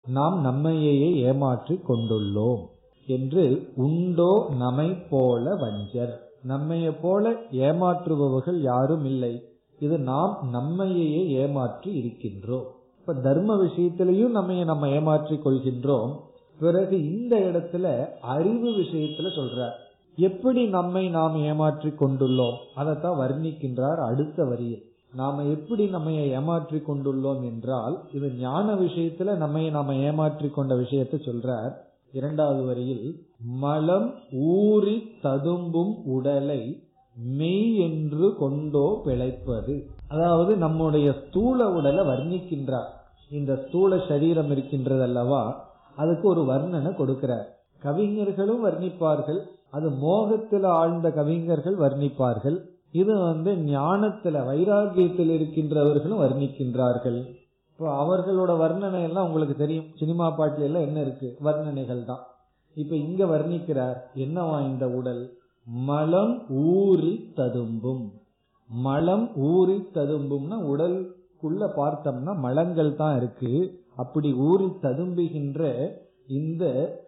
நாம் நம்மையே ஏமாற்றி கொண்டுள்ளோம் என்று உண்டோ நம்மை போல வஞ்சர் நம்மைய போல ஏமாற்றுபவர்கள் யாரும் இல்லை இது நாம் நம்மையே ஏமாற்றி இருக்கின்றோம் இப்ப தர்ம விஷயத்திலையும் நம்ம நம்ம ஏமாற்றி கொள்கின்றோம் பிறகு இந்த இடத்துல அறிவு விஷயத்துல சொல்றார் எப்படி நம்மை நாம் ஏமாற்றி கொண்டுள்ளோம் அதைத்தான் வர்ணிக்கின்றார் அடுத்த வரியில் நாம எப்படி நம்ம ஏமாற்றி கொண்டுள்ளோம் என்றால் இது ஞான விஷயத்துல நம்மை நாம ஏமாற்றி கொண்ட விஷயத்தை சொல்றார் இரண்டாவது வரியில் மலம் ஊறி ததும்பும் உடலை மெய் என்று கொண்டோ பிழைப்பது அதாவது நம்முடைய ஸ்தூல உடலை வர்ணிக்கின்றார் இந்த ஸ்தூல சரீரம் இருக்கின்றது அல்லவா அதுக்கு ஒரு வர்ணனை கொடுக்கிறார் கவிஞர்களும் வர்ணிப்பார்கள் அது மோகத்தில் ஆழ்ந்த கவிஞர்கள் வர்ணிப்பார்கள் இது வந்து ஞானத்துல வைராகியத்தில் இருக்கின்றவர்களும் வர்ணிக்கின்றார்கள் இப்போ அவர்களோட வர்ணனை எல்லாம் உங்களுக்கு தெரியும் சினிமா பாட்டுல எல்லாம் என்ன இருக்கு வர்ணனைகள் தான் இப்ப இங்க வர்ணிக்கிறார் என்னவா இந்த உடல் மலம் ஊறி ததும்பும் மலம் ஊறி ததும்பும்னா உடலுக்குள்ள பார்த்தோம்னா மலங்கள் தான் இருக்கு அப்படி ஊறி ததும்புகின்ற இந்த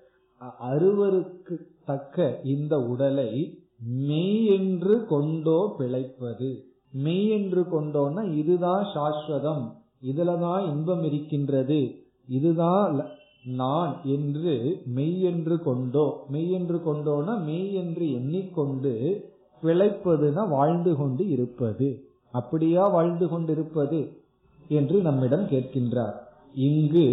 அறுவருக்கு தக்க இந்த உடலை மெய் என்று கொண்டோ பிழைப்பது மெய் என்று கொண்டோன்னா இதுதான் சாஸ்வதம் இதுலதான் இன்பம் இருக்கின்றது இதுதான் நான் என்று மெய் என்று கொண்டோ மெய் என்று கொண்டோனா மெய் என்று எண்ணிக்கொண்டு பிழைப்பதுனா வாழ்ந்து கொண்டு இருப்பது அப்படியா வாழ்ந்து கொண்டிருப்பது என்று நம்மிடம் கேட்கின்றார் இங்கு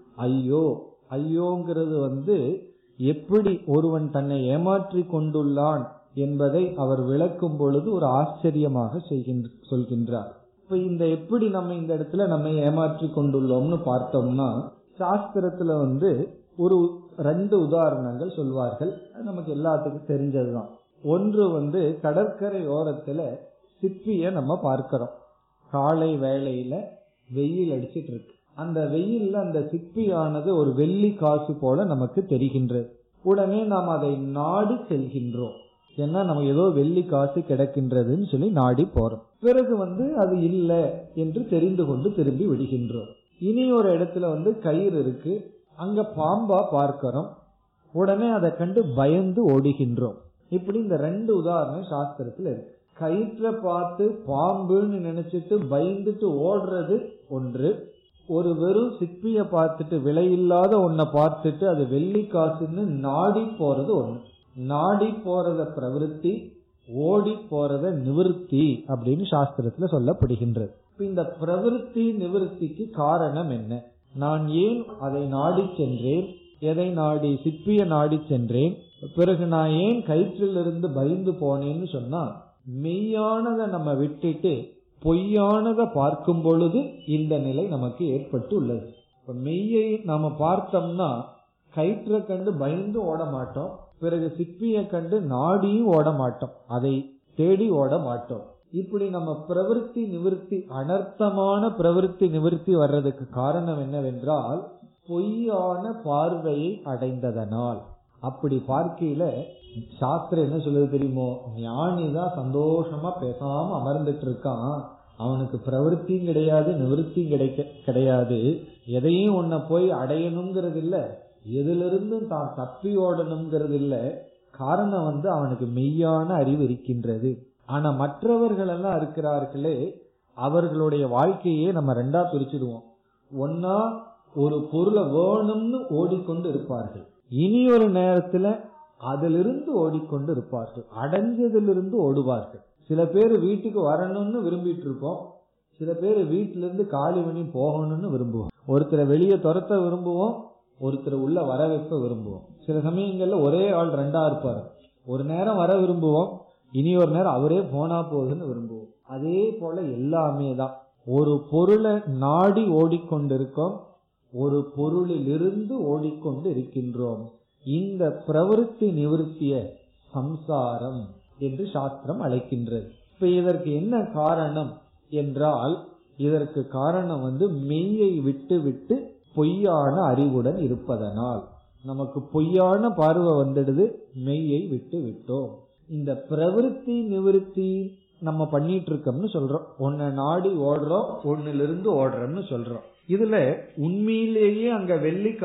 ஐயோ ஐயோங்கிறது வந்து எப்படி ஒருவன் தன்னை ஏமாற்றி கொண்டுள்ளான் என்பதை அவர் விளக்கும் பொழுது ஒரு ஆச்சரியமாக சொல்கின்றார் இப்ப இந்த எப்படி நம்ம இந்த இடத்துல நம்ம ஏமாற்றி கொண்டுள்ளோம்னு பார்த்தோம்னா சாஸ்திரத்துல வந்து ஒரு ரெண்டு உதாரணங்கள் சொல்வார்கள் நமக்கு எல்லாத்துக்கும் தெரிஞ்சதுதான் ஒன்று வந்து கடற்கரை ஓரத்துல சிப்பிய நம்ம பார்க்கிறோம் காலை வேளையில வெயில் அடிச்சிட்டு இருக்கு அந்த வெயில்ல அந்த சிப்பியானது ஒரு வெள்ளி காசு போல நமக்கு தெரிகின்றது உடனே நாம் அதை நாடி செல்கின்றோம் ஏன்னா நம்ம ஏதோ வெள்ளி காசு கிடக்கின்றதுன்னு சொல்லி நாடி போறோம் பிறகு வந்து அது இல்லை என்று தெரிந்து கொண்டு திரும்பி விடுகின்றோம் இனி ஒரு இடத்துல வந்து கயிறு இருக்கு அங்க பாம்பா பார்க்கிறோம் உடனே அதை கண்டு பயந்து ஓடுகின்றோம் இப்படி இந்த ரெண்டு உதாரணம் சாஸ்திரத்துல இருக்கு கயிற்ற பார்த்து பாம்புன்னு நினைச்சிட்டு பயந்துட்டு ஓடுறது ஒன்று ஒரு வெறும் சிப்பிய பார்த்துட்டு விலையில்லாத ஒன்ன பார்த்துட்டு அது வெள்ளி காசுன்னு நாடி போறது ஒண்ணு நாடி போறத பிரவருத்தி ஓடி போறத நிவர்த்தி அப்படின்னு சாஸ்திரத்துல சொல்லப்படுகின்றது இந்த பிரவருத்தி நிவர்த்திக்கு காரணம் என்ன நான் ஏன் அதை நாடி சென்றேன் எதை நாடி சிப்பிய நாடி சென்றேன் பிறகு நான் ஏன் கயிற்றிலிருந்து பயந்து போனேன்னு சொன்னா மெய்யானதை நம்ம விட்டுட்டு பொய்யானதை பார்க்கும் பொழுது இந்த நிலை நமக்கு ஏற்பட்டு உள்ளது இப்ப மெய்யை நாம பார்த்தோம்னா கயிற்றை கண்டு பயந்து ஓட மாட்டோம் பிறகு சிப்பியை கண்டு நாடியும் ஓட மாட்டோம் அதை தேடி ஓட மாட்டோம் இப்படி நம்ம பிரவருத்தி நிவர்த்தி அனர்த்தமான பிரவருத்தி நிவர்த்தி வர்றதுக்கு காரணம் என்னவென்றால் பொய்யான பார்வையை அடைந்ததனால் அப்படி பார்க்கையில சாஸ்திரம் என்ன சொல்லுது தெரியுமோ ஞானிதான் சந்தோஷமா பேசாம அமர்ந்துட்டு இருக்கான் அவனுக்கு பிரவருத்தியும் கிடையாது நிவர்த்தியும் கிடைக்க கிடையாது எதையும் உன்னை போய் அடையணுங்கிறது இல்ல எதிலிருந்தும் தான் தப்பி ஓடணுங்கிறது இல்ல காரணம் வந்து அவனுக்கு மெய்யான அறிவு இருக்கின்றது ஆனா மற்றவர்கள் எல்லாம் இருக்கிறார்களே அவர்களுடைய வாழ்க்கையே நம்ம ரெண்டா பிரிச்சிடுவோம் ஒன்னா ஒரு பொருளை வேணும்னு ஓடிக்கொண்டு இருப்பார்கள் இனி ஒரு நேரத்துல அதிலிருந்து ஓடிக்கொண்டு இருப்பார்கள் அடைஞ்சதிலிருந்து ஓடுவார்கள் சில பேர் வீட்டுக்கு வரணும்னு விரும்பிட்டு இருப்போம் சில பேர் வீட்டிலிருந்து காலி பண்ணி போகணும்னு விரும்புவோம் ஒருத்தரை வெளியே துரத்த விரும்புவோம் ஒருத்தர் உள்ள வர வைப்ப விரும்புவோம் சில சமயங்கள்ல ஒரே ஆள் ரெண்டா இருப்பாரு ஒரு நேரம் வர விரும்புவோம் இனி ஒரு நேரம் அவரே போனா போகுதுன்னு விரும்புவோம் அதே போல எல்லாமே தான் ஒரு பொருளை நாடி ஓடிக்கொண்டிருக்கோம் ஒரு பொருளிலிருந்து ஓடிக்கொண்டு இருக்கின்றோம் இந்த பிரவருத்தி நிவர்த்திய சம்சாரம் என்று சாஸ்திரம் அழைக்கின்றது இப்ப இதற்கு என்ன காரணம் என்றால் இதற்கு காரணம் வந்து மெய்யை விட்டு விட்டு பொய்யான அறிவுடன் இருப்பதனால் நமக்கு பொய்யான பார்வை வந்துடுது மெய்யை விட்டு விட்டோம் இந்த பிரவருத்தி நிவர்த்தி நம்ம பண்ணிட்டு இருக்கோம்னு சொல்றோம் ஒன்ன நாடி ஓடுறோம் ஒன்னிலிருந்து ஓடுறோம்னு சொல்றோம் இதுல உண்மையிலேயே அங்க வெள்ளி